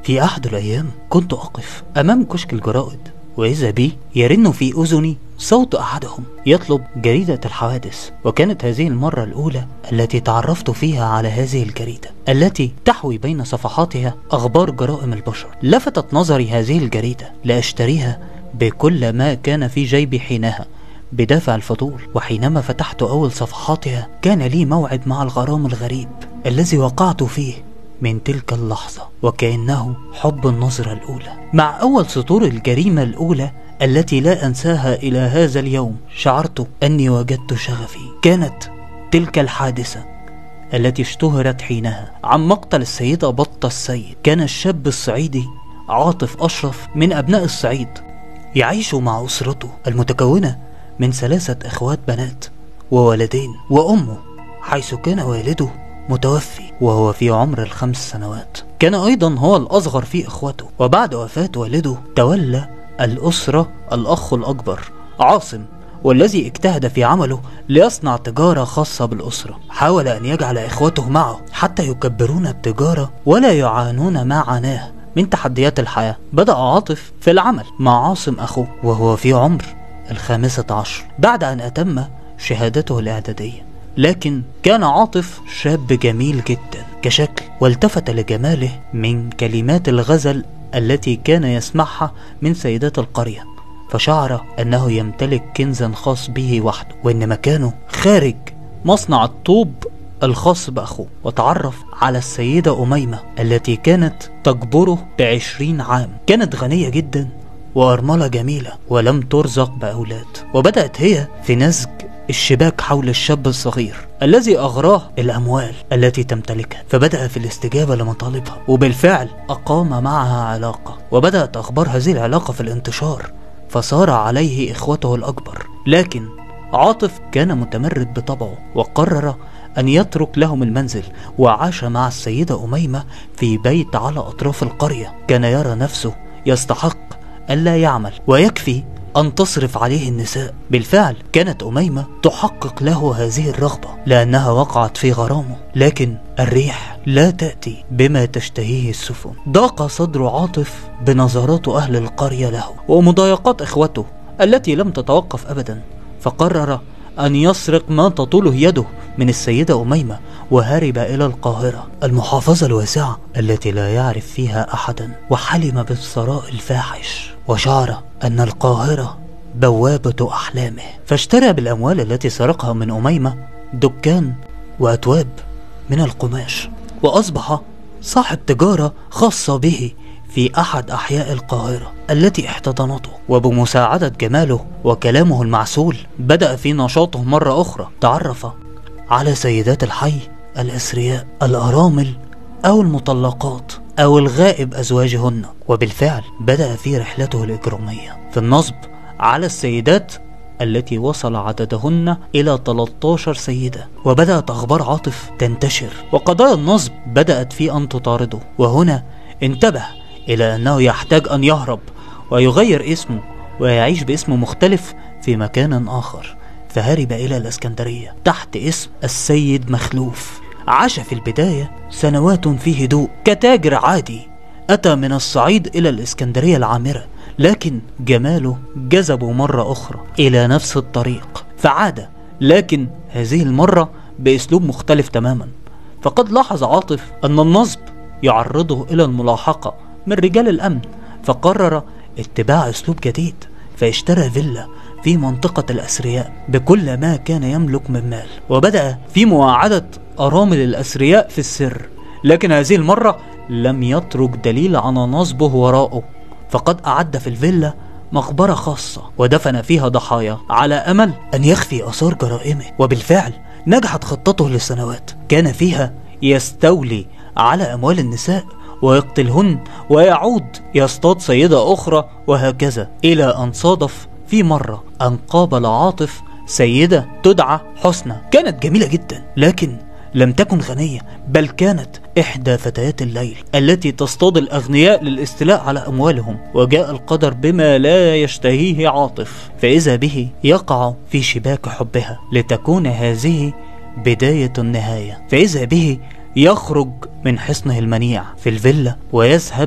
في أحد الأيام كنت أقف أمام كشك الجرائد وإذا بي يرن في أذني صوت أحدهم يطلب جريدة الحوادث وكانت هذه المرة الأولى التي تعرفت فيها على هذه الجريدة التي تحوي بين صفحاتها أخبار جرائم البشر لفتت نظري هذه الجريدة لأشتريها بكل ما كان في جيبي حينها بدافع الفضول وحينما فتحت أول صفحاتها كان لي موعد مع الغرام الغريب الذي وقعت فيه من تلك اللحظة وكأنه حب النظرة الأولى مع أول سطور الجريمة الأولى التي لا أنساها إلى هذا اليوم شعرت أني وجدت شغفي كانت تلك الحادثة التي اشتهرت حينها عن مقتل السيدة بطة السيد كان الشاب الصعيدي عاطف أشرف من أبناء الصعيد يعيش مع أسرته المتكونة من ثلاثة إخوات بنات وولدين وأمه حيث كان والده متوفي وهو في عمر الخمس سنوات كان أيضا هو الأصغر في إخوته وبعد وفاة والده تولى الأسرة الأخ الأكبر عاصم والذي اجتهد في عمله ليصنع تجارة خاصة بالأسرة حاول أن يجعل إخوته معه حتى يكبرون التجارة ولا يعانون ما عاناه من تحديات الحياة بدأ عاطف في العمل مع عاصم أخوه وهو في عمر الخامسة عشر بعد أن أتم شهادته الإعدادية لكن كان عاطف شاب جميل جدا كشكل والتفت لجماله من كلمات الغزل التي كان يسمعها من سيدات القرية فشعر أنه يمتلك كنزا خاص به وحده وأن مكانه خارج مصنع الطوب الخاص بأخوه وتعرف على السيدة أميمة التي كانت تجبره بعشرين عام كانت غنية جدا وأرملة جميلة ولم ترزق بأولاد وبدأت هي في نسج الشباك حول الشاب الصغير الذي أغراه الأموال التي تمتلكها فبدأ في الاستجابة لمطالبها وبالفعل أقام معها علاقة وبدأت أخبار هذه العلاقة في الانتشار فصار عليه إخوته الأكبر لكن عاطف كان متمرد بطبعه وقرر أن يترك لهم المنزل وعاش مع السيدة أميمة في بيت على أطراف القرية كان يرى نفسه يستحق ألا يعمل ويكفي أن تصرف عليه النساء بالفعل كانت أميمة تحقق له هذه الرغبة لأنها وقعت في غرامه لكن الريح لا تأتي بما تشتهيه السفن ضاق صدر عاطف بنظرات أهل القرية له ومضايقات إخوته التي لم تتوقف أبدا فقرر أن يسرق ما تطوله يده من السيدة أميمة وهرب إلى القاهرة المحافظة الواسعة التي لا يعرف فيها أحدا وحلم بالثراء الفاحش وشعر أن القاهرة بوابة أحلامه فاشترى بالأموال التي سرقها من أميمة دكان وأتواب من القماش وأصبح صاحب تجارة خاصة به في أحد أحياء القاهرة التي احتضنته وبمساعدة جماله وكلامه المعسول بدأ في نشاطه مرة أخرى تعرف على سيدات الحي الأثرياء الأرامل أو المطلقات أو الغائب أزواجهن وبالفعل بدأ في رحلته الإجرامية في النصب على السيدات التي وصل عددهن إلى 13 سيدة وبدأت أخبار عاطف تنتشر وقضايا النصب بدأت في أن تطارده وهنا انتبه إلى أنه يحتاج أن يهرب ويغير اسمه ويعيش باسم مختلف في مكان آخر فهرب إلى الإسكندرية تحت اسم السيد مخلوف عاش في البداية سنوات في هدوء كتاجر عادي أتى من الصعيد إلى الإسكندرية العامرة لكن جماله جذبه مرة أخرى إلى نفس الطريق فعاد لكن هذه المرة بأسلوب مختلف تماما فقد لاحظ عاطف أن النصب يعرضه إلى الملاحقة من رجال الأمن فقرر اتباع أسلوب جديد فاشترى فيلا في منطقة الأثرياء بكل ما كان يملك من مال وبدأ في مواعدة أرامل الأثرياء في السر لكن هذه المرة لم يترك دليل على نصبه وراءه فقد أعد في الفيلا مقبرة خاصة ودفن فيها ضحايا على أمل أن يخفي أثار جرائمه وبالفعل نجحت خطته لسنوات كان فيها يستولي على أموال النساء ويقتلهن ويعود يصطاد سيدة أخرى وهكذا إلى أن صادف في مرة أن قابل عاطف سيدة تدعى حسنى كانت جميلة جدا لكن لم تكن غنية بل كانت إحدى فتيات الليل التي تصطاد الأغنياء للاستيلاء على أموالهم وجاء القدر بما لا يشتهيه عاطف فإذا به يقع في شباك حبها لتكون هذه بداية النهاية فإذا به يخرج من حصنه المنيع في الفيلا ويذهب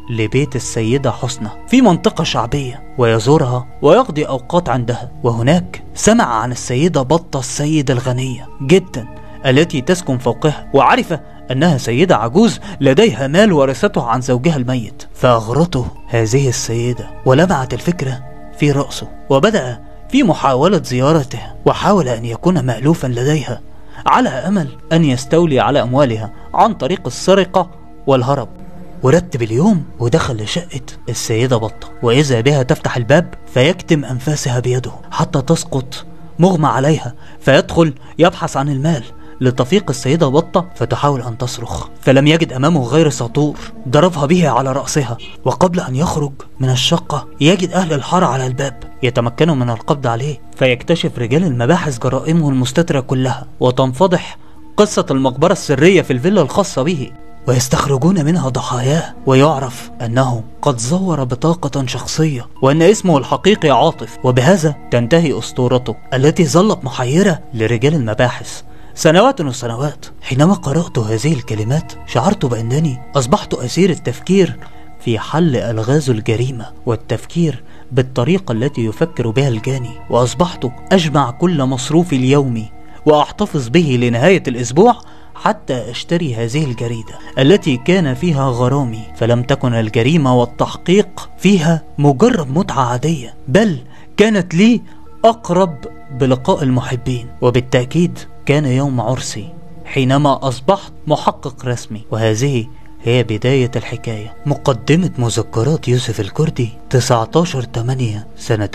لبيت السيدة حسنى في منطقة شعبية ويزورها ويقضي أوقات عندها وهناك سمع عن السيدة بطة السيدة الغنية جدا التي تسكن فوقها وعرف أنها سيدة عجوز لديها مال ورثته عن زوجها الميت فأغرته هذه السيدة ولمعت الفكرة في رأسه وبدأ في محاولة زيارته وحاول أن يكون مألوفا لديها على أمل أن يستولي على أموالها عن طريق السرقة والهرب ورتب اليوم ودخل لشقة السيدة بطة وإذا بها تفتح الباب فيكتم أنفاسها بيده حتى تسقط مغمى عليها فيدخل يبحث عن المال لتفيق السيدة بطة فتحاول أن تصرخ فلم يجد أمامه غير سطور ضربها به على رأسها وقبل أن يخرج من الشقة يجد أهل الحارة على الباب يتمكنوا من القبض عليه فيكتشف رجال المباحث جرائمه المستترة كلها وتنفضح قصة المقبرة السرية في الفيلا الخاصة به ويستخرجون منها ضحاياه ويعرف أنه قد زور بطاقة شخصية وأن اسمه الحقيقي عاطف وبهذا تنتهي أسطورته التي ظلت محيرة لرجال المباحث سنوات وسنوات حينما قرأت هذه الكلمات شعرت بأنني أصبحت أسير التفكير في حل ألغاز الجريمة والتفكير بالطريقة التي يفكر بها الجاني وأصبحت أجمع كل مصروفي اليومي وأحتفظ به لنهاية الأسبوع حتى أشتري هذه الجريدة التي كان فيها غرامي فلم تكن الجريمة والتحقيق فيها مجرد متعة عادية بل كانت لي أقرب بلقاء المحبين وبالتأكيد كان يوم عرسي حينما أصبحت محقق رسمي وهذه هي بداية الحكاية مقدمة مذكرات يوسف الكردي 19 8 سنة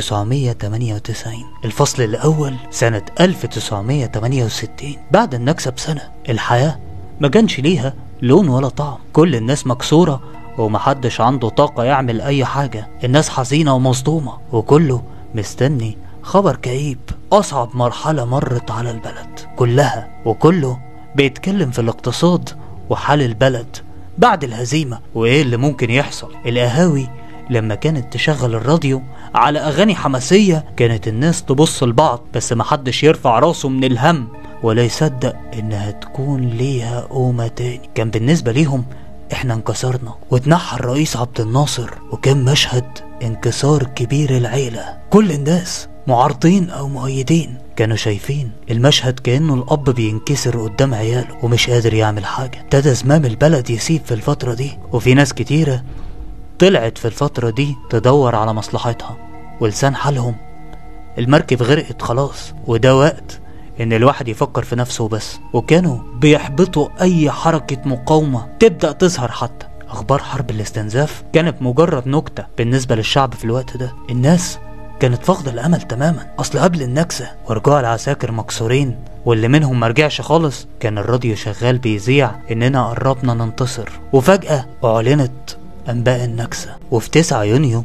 1998 الفصل الأول سنة 1968 بعد النكسة بسنة الحياة ما كانش ليها لون ولا طعم كل الناس مكسورة ومحدش عنده طاقة يعمل أي حاجة الناس حزينة ومصدومة وكله مستني خبر كئيب أصعب مرحلة مرت على البلد كلها وكله بيتكلم في الاقتصاد وحال البلد بعد الهزيمة وإيه اللي ممكن يحصل القهاوي لما كانت تشغل الراديو على أغاني حماسية كانت الناس تبص لبعض بس محدش يرفع راسه من الهم ولا يصدق إنها تكون ليها قومة تاني كان بالنسبة ليهم احنا انكسرنا واتنحى الرئيس عبد الناصر وكان مشهد انكسار كبير العيلة كل الناس معارضين او مؤيدين كانوا شايفين المشهد كأنه الأب بينكسر قدام عياله ومش قادر يعمل حاجة ابتدى زمام البلد يسيب في الفترة دي وفي ناس كتيرة طلعت في الفترة دي تدور على مصلحتها ولسان حالهم المركب غرقت خلاص وده وقت ان الواحد يفكر في نفسه بس وكانوا بيحبطوا اي حركة مقاومة تبدأ تظهر حتى اخبار حرب الاستنزاف كانت مجرد نكتة بالنسبة للشعب في الوقت ده الناس كانت فاقدة الامل تماما اصل قبل النكسة ورجوع العساكر مكسورين واللي منهم مرجعش خالص كان الراديو شغال بيذيع اننا قربنا ننتصر وفجأة اعلنت أنباء النكسة وفي 9 يونيو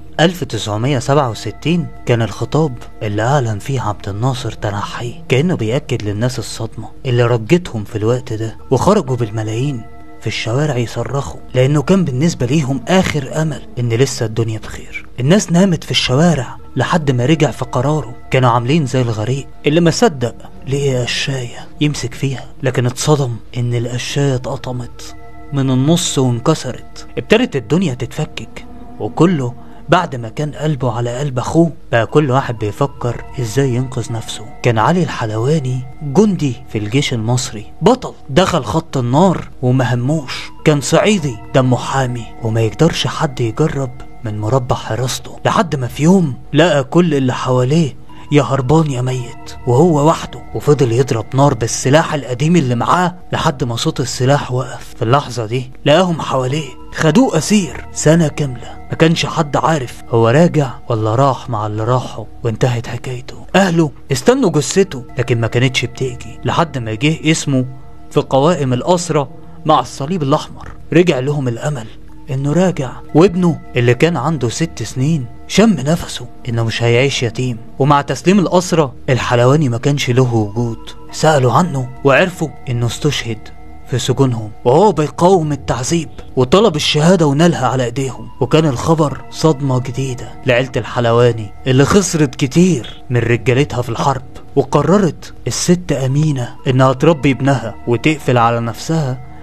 1967 كان الخطاب اللي أعلن فيه عبد الناصر تنحيه كأنه بيأكد للناس الصدمة اللي رجتهم في الوقت ده وخرجوا بالملايين في الشوارع يصرخوا لأنه كان بالنسبة ليهم آخر أمل إن لسه الدنيا بخير الناس نامت في الشوارع لحد ما رجع في قراره كانوا عاملين زي الغريق اللي ما صدق لقي قشاية يمسك فيها لكن اتصدم إن القشاية اتقطمت من النص وانكسرت ابتدت الدنيا تتفكك وكله بعد ما كان قلبه على قلب اخوه بقى كل واحد بيفكر ازاي ينقذ نفسه كان علي الحلواني جندي في الجيش المصري بطل دخل خط النار وما هموش كان صعيدي دمه حامي وما يقدرش حد يجرب من مربع حراسته لحد ما في يوم لقى كل اللي حواليه يا هربان يا ميت وهو وحده وفضل يضرب نار بالسلاح القديم اللي معاه لحد ما صوت السلاح وقف في اللحظة دي لقاهم حواليه خدوه أسير سنة كاملة ما كانش حد عارف هو راجع ولا راح مع اللي راحوا وانتهت حكايته أهله استنوا جثته لكن ما كانتش بتيجي لحد ما جه اسمه في قوائم الأسرة مع الصليب الأحمر رجع لهم الأمل انه راجع وابنه اللي كان عنده ست سنين شم نفسه انه مش هيعيش يتيم ومع تسليم الأسرة الحلواني ما كانش له وجود سألوا عنه وعرفوا انه استشهد في سجونهم وهو بيقاوم التعذيب وطلب الشهادة ونالها على ايديهم وكان الخبر صدمة جديدة لعيلة الحلواني اللي خسرت كتير من رجالتها في الحرب وقررت الست أمينة إنها تربي ابنها وتقفل على نفسها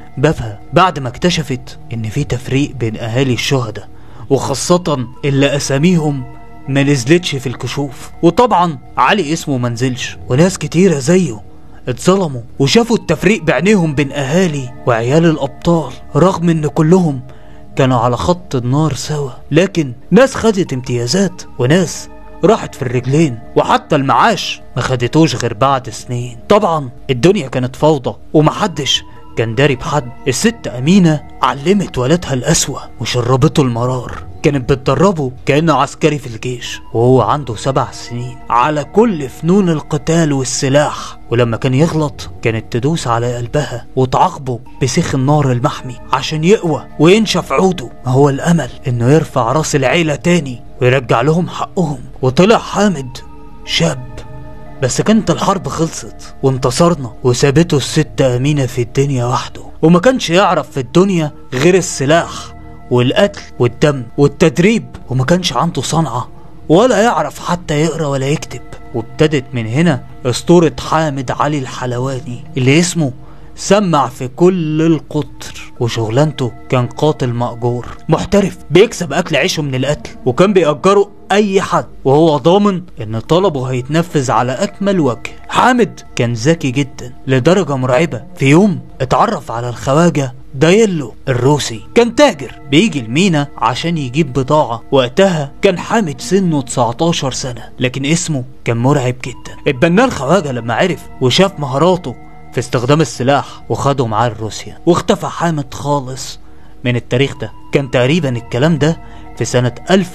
بابها بعد ما اكتشفت ان في تفريق بين اهالي الشهداء وخاصة اللي اساميهم ما نزلتش في الكشوف وطبعا علي اسمه منزلش وناس كتيرة زيه اتظلموا وشافوا التفريق بعينيهم بين اهالي وعيال الابطال رغم ان كلهم كانوا على خط النار سوا لكن ناس خدت امتيازات وناس راحت في الرجلين وحتى المعاش ما خدتوش غير بعد سنين طبعا الدنيا كانت فوضى ومحدش كان داري بحد الست أمينة علمت ولادها الأسوأ وشربته المرار كانت بتدربه كأنه عسكري في الجيش وهو عنده سبع سنين على كل فنون القتال والسلاح ولما كان يغلط كانت تدوس على قلبها وتعاقبه بسيخ النار المحمي عشان يقوى وينشف عوده ما هو الأمل إنه يرفع راس العيلة تاني ويرجع لهم حقهم وطلع حامد شاب بس كانت الحرب خلصت وانتصرنا وسابته الست أمينة في الدنيا وحده وما كانش يعرف في الدنيا غير السلاح والقتل والدم والتدريب وما كانش عنده صنعة ولا يعرف حتى يقرا ولا يكتب وابتدت من هنا اسطورة حامد علي الحلواني اللي اسمه سمع في كل القطر وشغلانته كان قاتل مأجور محترف بيكسب أكل عيشه من القتل وكان بيأجره أي حد وهو ضامن إن طلبه هيتنفذ على أكمل وجه حامد كان ذكي جدا لدرجة مرعبة في يوم اتعرف على الخواجة دايلو الروسي كان تاجر بيجي المينا عشان يجيب بضاعة وقتها كان حامد سنه 19 سنة لكن اسمه كان مرعب جدا اتبناه الخواجة لما عرف وشاف مهاراته في استخدام السلاح وخده معاه لروسيا واختفى حامد خالص من التاريخ ده كان تقريبا الكلام ده في سنة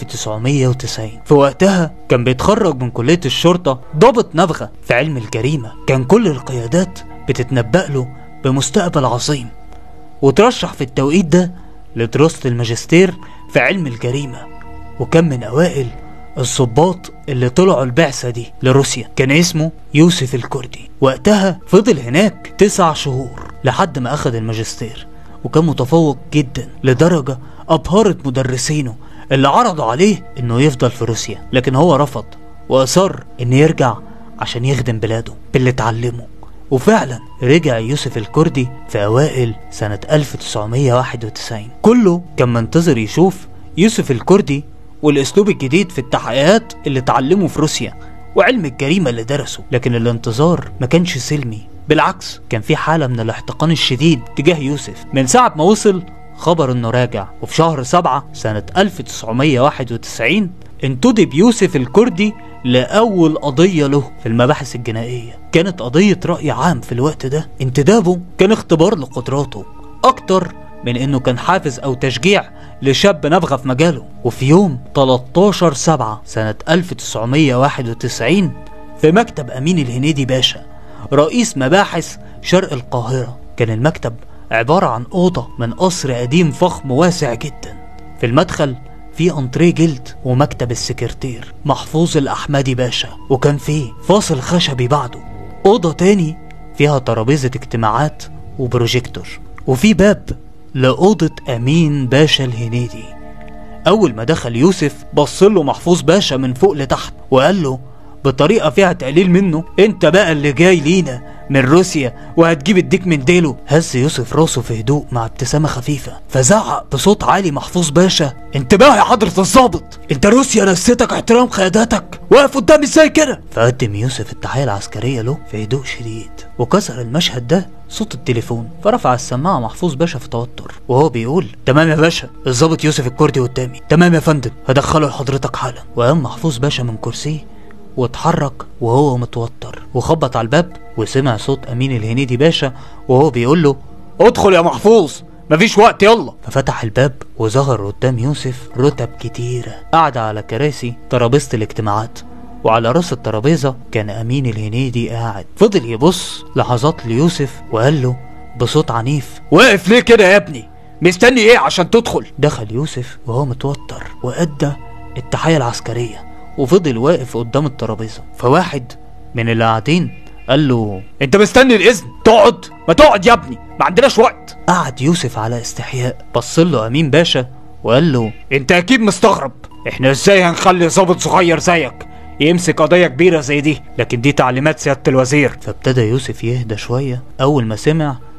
1990 في وقتها كان بيتخرج من كلية الشرطة ضابط نبغة في علم الجريمة كان كل القيادات بتتنبأ له بمستقبل عظيم وترشح في التوقيت ده لدراسة الماجستير في علم الجريمة وكان من أوائل الضباط اللي طلعوا البعثة دي لروسيا كان اسمه يوسف الكردي وقتها فضل هناك تسع شهور لحد ما أخد الماجستير وكان متفوق جدا لدرجة أبهرت مدرسينه اللي عرضوا عليه إنه يفضل في روسيا لكن هو رفض وأصر إنه يرجع عشان يخدم بلاده باللي اتعلمه وفعلا رجع يوسف الكردي في أوائل سنة 1991 كله كان منتظر يشوف يوسف الكردي والأسلوب الجديد في التحقيقات اللي اتعلمه في روسيا وعلم الجريمة اللي درسه لكن الانتظار ما كانش سلمي بالعكس كان في حالة من الاحتقان الشديد تجاه يوسف من ساعة ما وصل خبر انه راجع وفي شهر سبعة سنة 1991 انتدب يوسف الكردي لأول قضية له في المباحث الجنائية كانت قضية رأي عام في الوقت ده انتدابه كان اختبار لقدراته أكتر من انه كان حافز او تشجيع لشاب نبغى في مجاله وفي يوم 13 7 سنة 1991 في مكتب أمين الهنيدي باشا رئيس مباحث شرق القاهرة كان المكتب عبارة عن أوضة من قصر قديم فخم واسع جدا في المدخل في أنتريه جلد ومكتب السكرتير محفوظ الأحمدي باشا وكان فيه فاصل خشبي بعده أوضة تاني فيها ترابيزة اجتماعات وبروجيكتور وفي باب لأوضة أمين باشا الهنيدي أول ما دخل يوسف بصله محفوظ باشا من فوق لتحت وقال له بطريقة فيها تقليل منه انت بقى اللي جاي لينا من روسيا وهتجيب الديك من ديله هز يوسف راسه في هدوء مع ابتسامة خفيفة فزعق بصوت عالي محفوظ باشا انتباه يا حضرة الضابط انت روسيا نسيتك احترام قياداتك واقف قدامي ازاي كده فقدم يوسف التحية العسكرية له في هدوء شديد وكسر المشهد ده صوت التليفون فرفع السماعة محفوظ باشا في توتر وهو بيقول تمام يا باشا الضابط يوسف الكردي قدامي تمام يا فندم هدخله لحضرتك حالا وقام محفوظ باشا من كرسيه واتحرك وهو متوتر وخبط على الباب وسمع صوت امين الهنيدي باشا وهو بيقول له ادخل يا محفوظ مفيش وقت يلا ففتح الباب وظهر قدام يوسف رتب كتيرة قاعدة على كراسي ترابيزة الاجتماعات وعلى راس الترابيزة كان أمين الهنيدي قاعد فضل يبص لحظات ليوسف وقال له بصوت عنيف واقف ليه كده يا ابني مستني ايه عشان تدخل دخل يوسف وهو متوتر وأدى التحية العسكرية وفضل واقف قدام الترابيزة فواحد من اللي قاعدين قال له انت مستني الاذن تقعد ما تقعد يا ابني ما عندناش وقت قعد يوسف على استحياء بص له أمين باشا وقال له انت اكيد مستغرب احنا ازاي هنخلي ضابط صغير زيك يمسك قضية كبيرة زي دي لكن دي تعليمات سيادة الوزير فابتدى يوسف يهدى شوية أول ما سمع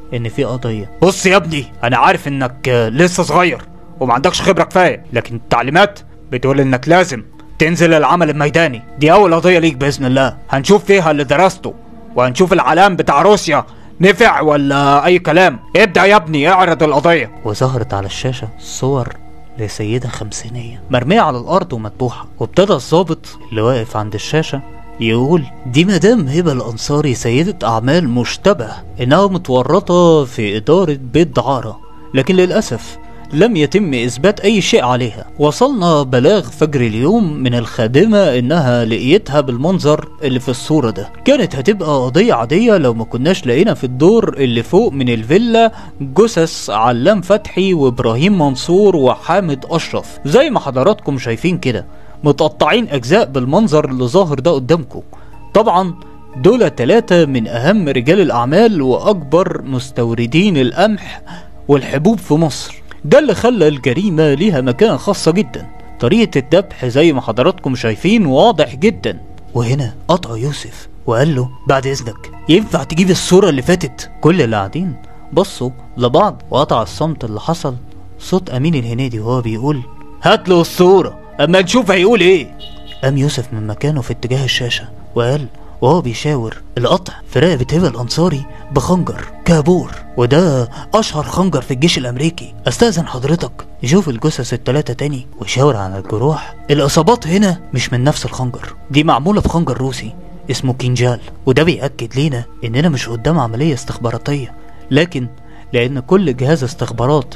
ان في قضيه بص يا ابني انا عارف انك آه، لسه صغير وما عندكش خبره كفايه لكن التعليمات بتقول انك لازم تنزل العمل الميداني دي اول قضيه ليك باذن الله هنشوف فيها اللي درسته وهنشوف العلام بتاع روسيا نفع ولا اي كلام ابدا يا ابني اعرض القضيه وظهرت على الشاشة صور لسيدة خمسينية مرمية على الأرض ومذبوحة وابتدى الضابط اللي واقف عند الشاشة يقول دي مدام هبة الأنصاري سيدة أعمال مشتبه إنها متورطة في إدارة بيت دعارة لكن للأسف لم يتم إثبات أي شيء عليها وصلنا بلاغ فجر اليوم من الخادمة إنها لقيتها بالمنظر اللي في الصورة ده كانت هتبقى قضية عادية لو ما كناش لقينا في الدور اللي فوق من الفيلا جثث علام فتحي وإبراهيم منصور وحامد أشرف زي ما حضراتكم شايفين كده متقطعين أجزاء بالمنظر اللي ظاهر ده قدامكم طبعا دول ثلاثة من أهم رجال الأعمال وأكبر مستوردين القمح والحبوب في مصر ده اللي خلى الجريمة ليها مكانة خاصة جدا طريقة الذبح زي ما حضراتكم شايفين واضح جدا وهنا قطع يوسف وقال له بعد إذنك ينفع تجيب الصورة اللي فاتت كل اللي قاعدين بصوا لبعض وقطع الصمت اللي حصل صوت أمين الهنيدي وهو بيقول هات له الصورة أما نشوف هيقول إيه قام يوسف من مكانه في اتجاه الشاشة وقال وهو بيشاور القطع في رقبة هبة الأنصاري بخنجر كابور وده أشهر خنجر في الجيش الأمريكي أستأذن حضرتك يشوف الجثث التلاتة تاني ويشاور على الجروح الإصابات هنا مش من نفس الخنجر دي معمولة بخنجر روسي اسمه كينجال وده بيأكد لينا إننا مش قدام عملية استخباراتية لكن لأن كل جهاز استخبارات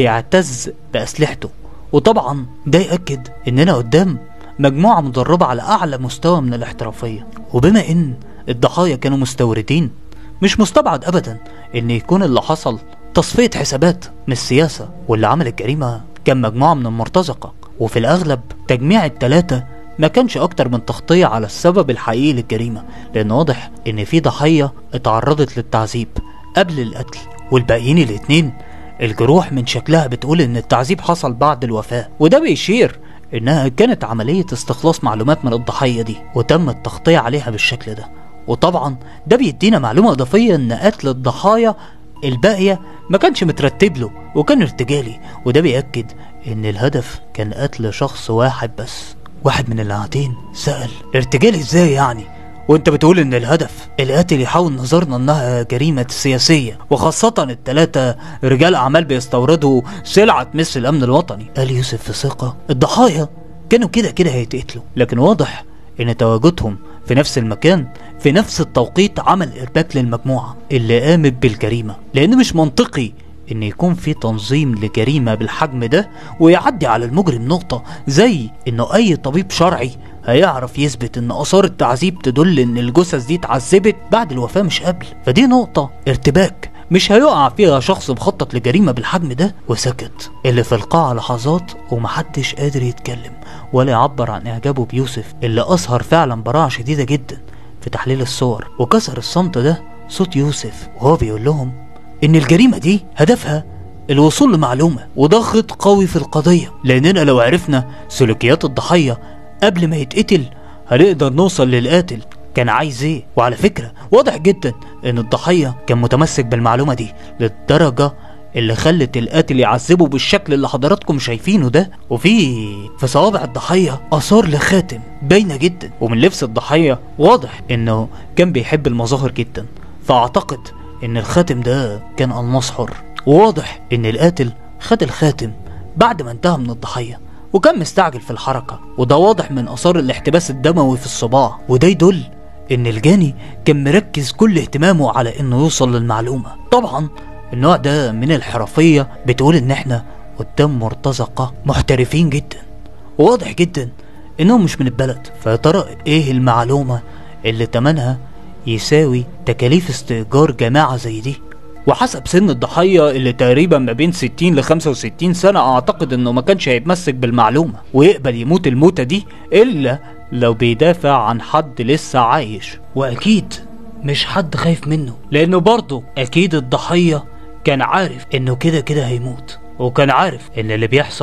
بيعتز بأسلحته وطبعا ده يأكد إننا قدام مجموعة مدربة على أعلى مستوى من الاحترافية وبما إن الضحايا كانوا مستوردين مش مستبعد أبدا إن يكون اللي حصل تصفية حسابات مش سياسة واللي عمل الجريمة كان مجموعة من المرتزقة وفي الأغلب تجميع التلاتة ما كانش أكتر من تغطية على السبب الحقيقي للجريمة لأن واضح إن في ضحية اتعرضت للتعذيب قبل القتل والباقيين الاتنين الجروح من شكلها بتقول إن التعذيب حصل بعد الوفاة وده بيشير إنها كانت عملية استخلاص معلومات من الضحية دي وتم التغطية عليها بالشكل ده وطبعا ده بيدينا معلومة إضافية إن قتل الضحايا الباقية ما كانش مترتب له وكان ارتجالي وده بيأكد إن الهدف كان قتل شخص واحد بس واحد من اللي قاعدين سأل ارتجالي ازاي يعني وانت بتقول ان الهدف القاتل يحاول نظرنا انها جريمة سياسية وخاصة التلاتة رجال اعمال بيستوردوا سلعة تمس الامن الوطني قال يوسف في ثقة الضحايا كانوا كده كده هيتقتلوا لكن واضح ان تواجدهم في نفس المكان في نفس التوقيت عمل ارباك للمجموعة اللي قامت بالجريمة لان مش منطقي ان يكون في تنظيم لجريمة بالحجم ده ويعدي على المجرم نقطة زي انه اي طبيب شرعي هيعرف يثبت ان اثار التعذيب تدل ان الجثث دي اتعذبت بعد الوفاة مش قبل فدي نقطة ارتباك مش هيقع فيها شخص مخطط لجريمة بالحجم ده وسكت اللي في القاعة لحظات ومحدش قادر يتكلم ولا يعبر عن اعجابه بيوسف اللي اظهر فعلا براعة شديدة جدا في تحليل الصور وكسر الصمت ده صوت يوسف وهو بيقول لهم ان الجريمة دي هدفها الوصول لمعلومة وده خط قوي في القضية لاننا لو عرفنا سلوكيات الضحية قبل ما يتقتل هنقدر نوصل للقاتل كان عايز ايه وعلى فكرة واضح جدا ان الضحية كان متمسك بالمعلومة دي للدرجة اللي خلت القاتل يعذبه بالشكل اللي حضراتكم شايفينه ده وفي في صوابع الضحية آثار لخاتم باينة جدا ومن لبس الضحية واضح انه كان بيحب المظاهر جدا فاعتقد ان الخاتم ده كان الماس حر وواضح ان القاتل خد الخاتم بعد ما انتهى من الضحية وكان مستعجل في الحركة وده واضح من آثار الاحتباس الدموي في الصباع وده يدل ان الجاني كان مركز كل اهتمامه على انه يوصل للمعلومة طبعا النوع ده من الحرفية بتقول ان احنا قدام مرتزقة محترفين جدا وواضح جدا انهم مش من البلد فيا ترى ايه المعلومة اللي تمنها يساوي تكاليف استئجار جماعة زي دي وحسب سن الضحية اللي تقريبا ما بين 60 ل 65 سنة اعتقد انه ما كانش هيتمسك بالمعلومة ويقبل يموت الموتة دي الا لو بيدافع عن حد لسه عايش واكيد مش حد خايف منه لانه برضه اكيد الضحية كان عارف انه كده كده هيموت وكان عارف ان اللي بيحصل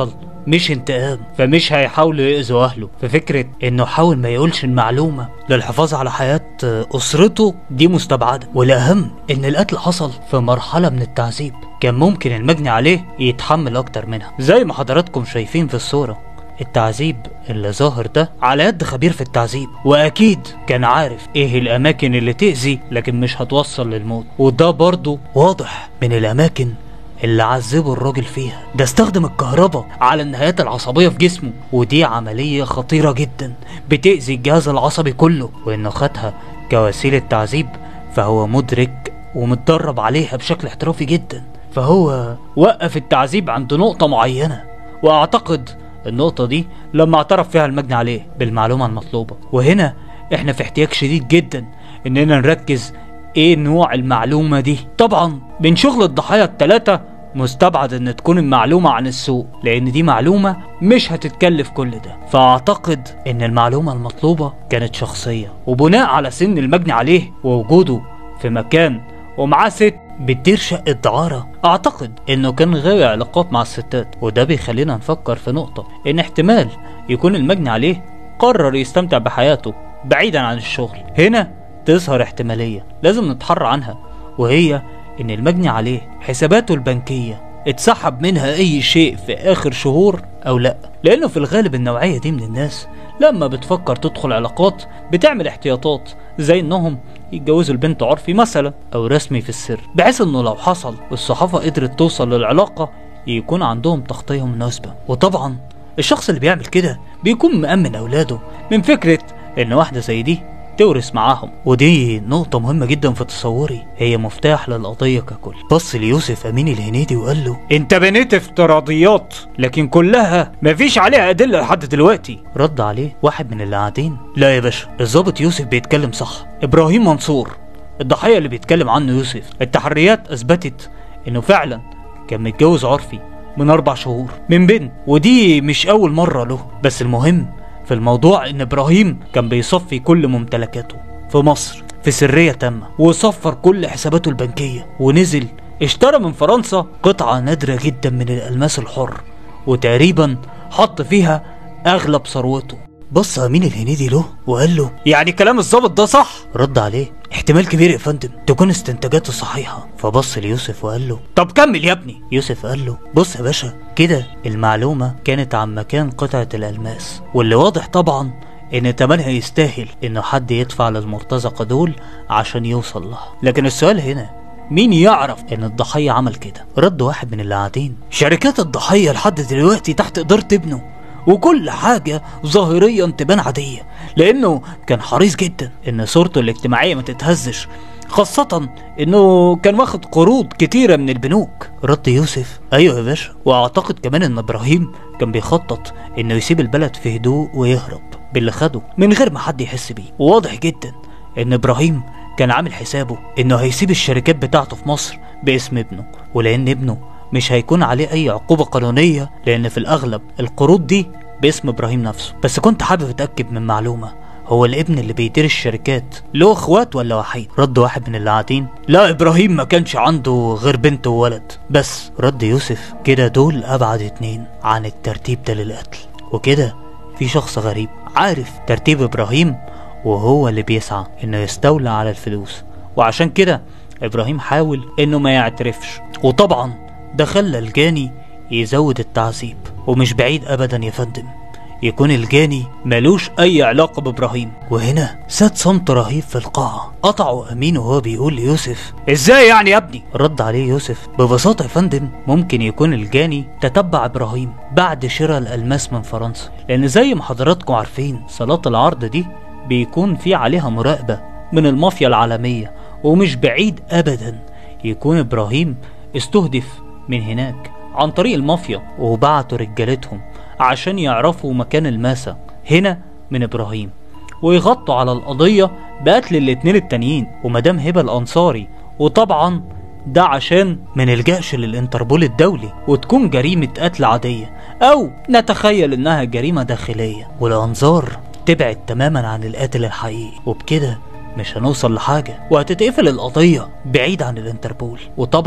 مش انتقام فمش هيحاولوا يأذوا أهله ففكرة إنه حاول ما يقولش المعلومة للحفاظ على حياة أسرته دي مستبعدة والأهم إن القتل حصل في مرحلة من التعذيب كان ممكن المجني عليه يتحمل أكتر منها زي ما حضراتكم شايفين في الصورة التعذيب اللي ظاهر ده على يد خبير في التعذيب واكيد كان عارف ايه الاماكن اللي تأذي لكن مش هتوصل للموت وده برضه واضح من الاماكن اللي عذبوا الراجل فيها ده استخدم الكهرباء على النهايات العصبية في جسمه ودي عملية خطيرة جدا بتأذي الجهاز العصبي كله وانه خدها كوسيلة تعذيب فهو مدرك ومتدرب عليها بشكل احترافي جدا فهو وقف التعذيب عند نقطة معينة واعتقد النقطة دي لما اعترف فيها المجني عليه بالمعلومة المطلوبة وهنا احنا في احتياج شديد جدا اننا نركز ايه نوع المعلومة دي طبعا من شغل الضحايا التلاتة مستبعد ان تكون المعلومة عن السوق لان دي معلومة مش هتتكلف كل ده فاعتقد ان المعلومة المطلوبة كانت شخصية وبناء على سن المجني عليه ووجوده في مكان ومعاه ست بتدير شقة دعارة أعتقد إنه كان غاوي علاقات مع الستات وده بيخلينا نفكر في نقطة إن احتمال يكون المجني عليه قرر يستمتع بحياته بعيدا عن الشغل هنا تظهر احتمالية لازم نتحرى عنها وهي إن المجني عليه حساباته البنكية اتسحب منها أي شيء في آخر شهور أو لأ لأنه في الغالب النوعية دي من الناس لما بتفكر تدخل علاقات بتعمل احتياطات زي إنهم يتجوزوا البنت عرفي مثلا أو رسمي في السر بحيث إنه لو حصل والصحافة قدرت توصل للعلاقة يكون عندهم تغطية مناسبة وطبعا الشخص اللي بيعمل كده بيكون مأمن أولاده من فكرة إن واحدة زي دي تورث معاهم ودي نقطة مهمة جدا في تصوري هي مفتاح للقضية ككل بص ليوسف أمين الهنيدي وقال له انت بنيت افتراضيات لكن كلها مفيش عليها ادله لحد دلوقتي رد عليه واحد من اللي قاعدين لا يا باشا الظابط يوسف بيتكلم صح ابراهيم منصور الضحية اللي بيتكلم عنه يوسف التحريات اثبتت انه فعلا كان متجوز عرفي من اربع شهور من بنت ودي مش اول مرة له بس المهم في الموضوع ان ابراهيم كان بيصفي كل ممتلكاته في مصر في سرية تامة وصفر كل حساباته البنكية ونزل اشترى من فرنسا قطعة نادرة جدا من الألماس الحر وتقريبا حط فيها أغلب ثروته بص أمين الهنيدي له وقال له يعني كلام الظابط ده صح رد عليه احتمال كبير يا فندم تكون استنتاجاته صحيحة فبص ليوسف وقال له طب كمل يا ابني يوسف قال له بص يا باشا كده المعلومة كانت عن مكان قطعة الألماس واللي واضح طبعا إن تمنها يستاهل إنه حد يدفع للمرتزقة دول عشان يوصل لها لكن السؤال هنا مين يعرف إن الضحية عمل كده؟ رد واحد من اللي قاعدين شركات الضحية لحد دلوقتي تحت إدارة ابنه وكل حاجة ظاهريا تبان عادية لأنه كان حريص جدا إن صورته الاجتماعية ما تتهزش خاصة انه كان واخد قروض كتيرة من البنوك رد يوسف ايوه يا باشا واعتقد كمان ان ابراهيم كان بيخطط انه يسيب البلد في هدوء ويهرب باللي خده من غير ما حد يحس بيه وواضح جدا ان ابراهيم كان عامل حسابه انه هيسيب الشركات بتاعته في مصر باسم ابنه ولان ابنه مش هيكون عليه اي عقوبة قانونية لان في الاغلب القروض دي باسم ابراهيم نفسه بس كنت حابب اتاكد من معلومة هو الابن اللي بيدير الشركات له اخوات ولا وحيد رد واحد من اللي قاعدين لا ابراهيم ما كانش عنده غير بنت وولد بس رد يوسف كده دول ابعد اتنين عن الترتيب ده للقتل وكده في شخص غريب عارف ترتيب ابراهيم وهو اللي بيسعى انه يستولى على الفلوس وعشان كده ابراهيم حاول انه ما يعترفش وطبعا ده خلى الجاني يزود التعذيب ومش بعيد ابدا يا فندم يكون الجاني ملوش اي علاقة بابراهيم وهنا ساد صمت رهيب في القاعة قطعه امين وهو بيقول ليوسف ازاي يعني يا ابني رد عليه يوسف ببساطة يا فندم ممكن يكون الجاني تتبع ابراهيم بعد شراء الالماس من فرنسا لان زي ما حضراتكم عارفين صلاة العرض دي بيكون في عليها مراقبة من المافيا العالمية ومش بعيد ابدا يكون ابراهيم استهدف من هناك عن طريق المافيا وبعتوا رجالتهم عشان يعرفوا مكان الماسة هنا من ابراهيم ويغطوا على القضية بقتل الاتنين التانيين ومدام هبة الانصاري وطبعا ده عشان ما نلجأش للانتربول الدولي وتكون جريمة قتل عادية او نتخيل انها جريمة داخلية والانظار تبعد تماما عن القاتل الحقيقي وبكده مش هنوصل لحاجة وهتتقفل القضية بعيد عن الانتربول وطبعا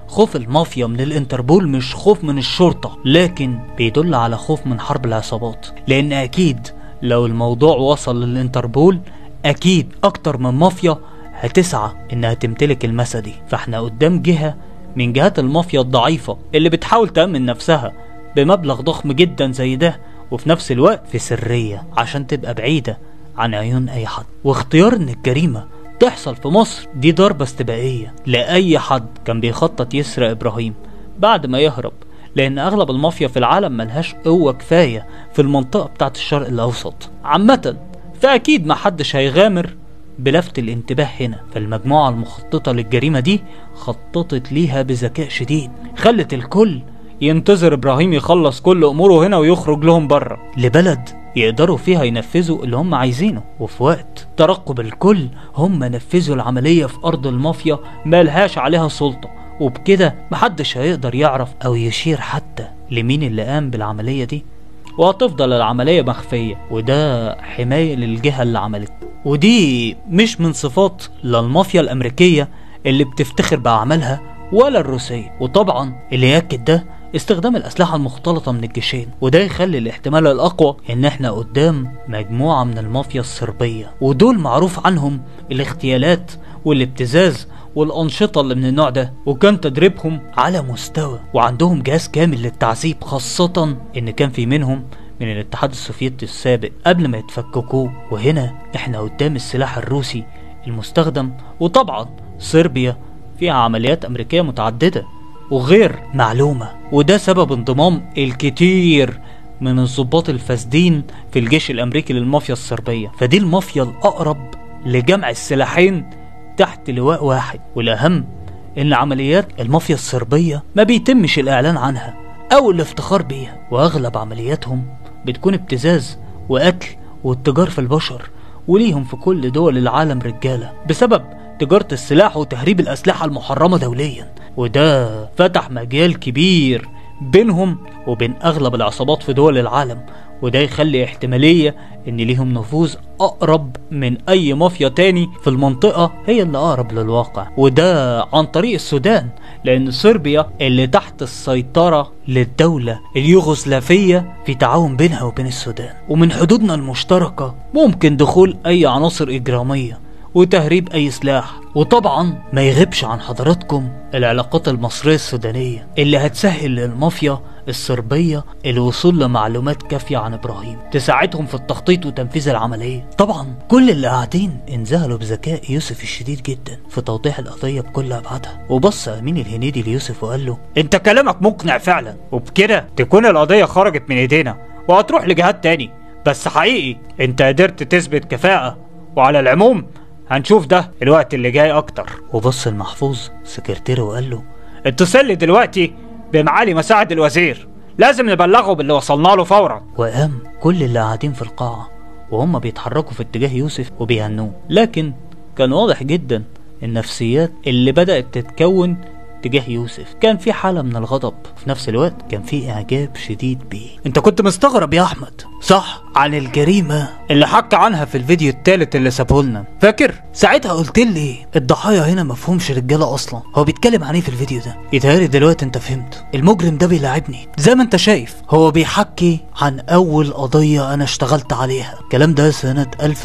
خوف المافيا من الانتربول مش خوف من الشرطة لكن بيدل على خوف من حرب العصابات لان اكيد لو الموضوع وصل للانتربول اكيد اكتر من مافيا هتسعى انها تمتلك المسا دي فاحنا قدام جهة من جهات المافيا الضعيفة اللي بتحاول تأمن نفسها بمبلغ ضخم جدا زي ده وفي نفس الوقت في سرية عشان تبقى بعيدة عن عيون أي حد واختيار إن الجريمة تحصل في مصر دي ضربة استباقية لأي حد كان بيخطط يسرق إبراهيم بعد ما يهرب لأن أغلب المافيا في العالم ملهاش قوة كفاية في المنطقة بتاعت الشرق الأوسط عامة فأكيد محدش هيغامر بلفت الانتباه هنا فالمجموعة المخططة للجريمة دي خططت ليها بذكاء شديد خلت الكل ينتظر ابراهيم يخلص كل اموره هنا ويخرج لهم بره لبلد يقدروا فيها ينفذوا اللي هم عايزينه وفي وقت ترقب الكل هم نفذوا العملية في ارض المافيا ملهاش عليها سلطة وبكده محدش هيقدر يعرف او يشير حتى لمين اللي قام بالعملية دي وهتفضل العملية مخفية وده حماية للجهة اللي عملت ودي مش من صفات لا المافيا الأمريكية اللي بتفتخر بأعمالها ولا الروسية وطبعا اللي يأكد ده استخدام الأسلحة المختلطة من الجيشين وده يخلي الاحتمال الأقوى إن احنا قدام مجموعة من المافيا الصربية ودول معروف عنهم الاغتيالات والابتزاز والأنشطة اللي من النوع ده وكان تدريبهم على مستوى وعندهم جهاز كامل للتعذيب خاصة إن كان في منهم من الاتحاد السوفيتي السابق قبل ما يتفككوه وهنا احنا قدام السلاح الروسي المستخدم وطبعا صربيا فيها عمليات أمريكية متعددة وغير معلومة وده سبب انضمام الكتير من الضباط الفاسدين في الجيش الأمريكي للمافيا الصربية فدي المافيا الأقرب لجمع السلاحين تحت لواء واحد والأهم إن عمليات المافيا الصربية ما بيتمش الإعلان عنها أو الافتخار بيها وأغلب عملياتهم بتكون ابتزاز وقتل والتجار في البشر وليهم في كل دول العالم رجالة بسبب تجارة السلاح وتهريب الأسلحة المحرمة دوليا وده فتح مجال كبير بينهم وبين أغلب العصابات في دول العالم وده يخلي احتمالية ان ليهم نفوذ اقرب من اي مافيا تاني في المنطقة هي اللي اقرب للواقع وده عن طريق السودان لان صربيا اللي تحت السيطرة للدولة اليوغوسلافية في تعاون بينها وبين السودان ومن حدودنا المشتركة ممكن دخول اي عناصر اجرامية وتهريب اي سلاح وطبعا ما يغيبش عن حضراتكم العلاقات المصرية السودانية اللي هتسهل للمافيا الصربية الوصول لمعلومات كافية عن إبراهيم تساعدهم في التخطيط وتنفيذ العملية طبعا كل اللي قاعدين انذهلوا بذكاء يوسف الشديد جدا في توضيح القضية بكل أبعادها وبص أمين الهنيدي ليوسف وقال له انت كلامك مقنع فعلا وبكده تكون القضية خرجت من ايدينا وهتروح لجهات تاني بس حقيقي انت قدرت تثبت كفاءة وعلى العموم هنشوف ده الوقت اللي جاي اكتر وبص المحفوظ سكرتيره وقال له اتصل لي دلوقتي بمعالي مساعد الوزير لازم نبلغه باللي وصلنا له فورا وقام كل اللي قاعدين في القاعة وهم بيتحركوا في اتجاه يوسف وبيهنوه لكن كان واضح جدا النفسيات اللي بدأت تتكون تجاه يوسف كان في حالة من الغضب في نفس الوقت كان في إعجاب شديد بيه انت كنت مستغرب يا أحمد صح عن الجريمة اللي حكى عنها في الفيديو التالت اللي سابه لنا فاكر ساعتها قلت لي الضحايا هنا مفهومش رجالة أصلا هو بيتكلم عن ايه في الفيديو ده يتهيألي دلوقتي انت فهمت المجرم ده بيلاعبني زي ما انت شايف هو بيحكي عن أول قضية أنا اشتغلت عليها الكلام ده سنة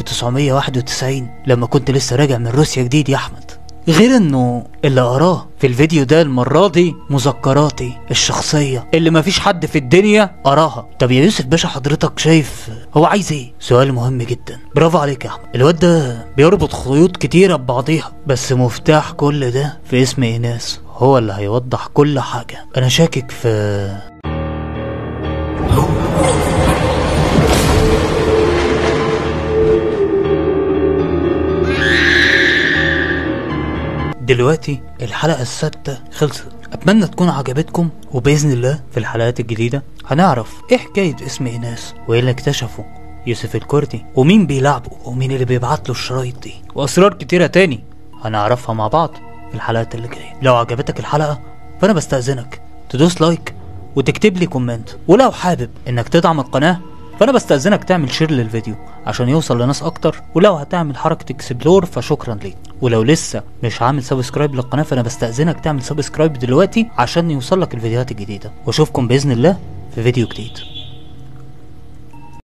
1991 لما كنت لسه راجع من روسيا جديد يا أحمد غير انه اللي قراه في الفيديو ده المرة دي مذكراتي الشخصية اللي مفيش حد في الدنيا قراها طب يا يوسف باشا حضرتك شايف هو عايز ايه سؤال مهم جدا برافو عليك يا احمد الواد ده بيربط خيوط كتيرة ببعضيها بس مفتاح كل ده في اسم ايناس هو اللي هيوضح كل حاجة انا شاكك في دلوقتي الحلقة السادسة خلصت أتمنى تكون عجبتكم وبإذن الله في الحلقات الجديدة هنعرف إيه حكاية اسم إيناس وإيه اللي اكتشفه يوسف الكردي ومين بيلعبه ومين اللي بيبعت له الشرايط دي وأسرار كتيرة تاني هنعرفها مع بعض في الحلقات اللي جاية لو عجبتك الحلقة فأنا بستأذنك تدوس لايك وتكتب لي كومنت ولو حابب إنك تدعم القناة فانا بستأذنك تعمل شير للفيديو عشان يوصل لناس اكتر ولو هتعمل حركة اكسبلور فشكرا ليك ولو لسه مش عامل سبسكرايب للقناة فانا بستأذنك تعمل سبسكرايب دلوقتي عشان يوصلك الفيديوهات الجديدة واشوفكم بإذن الله في فيديو جديد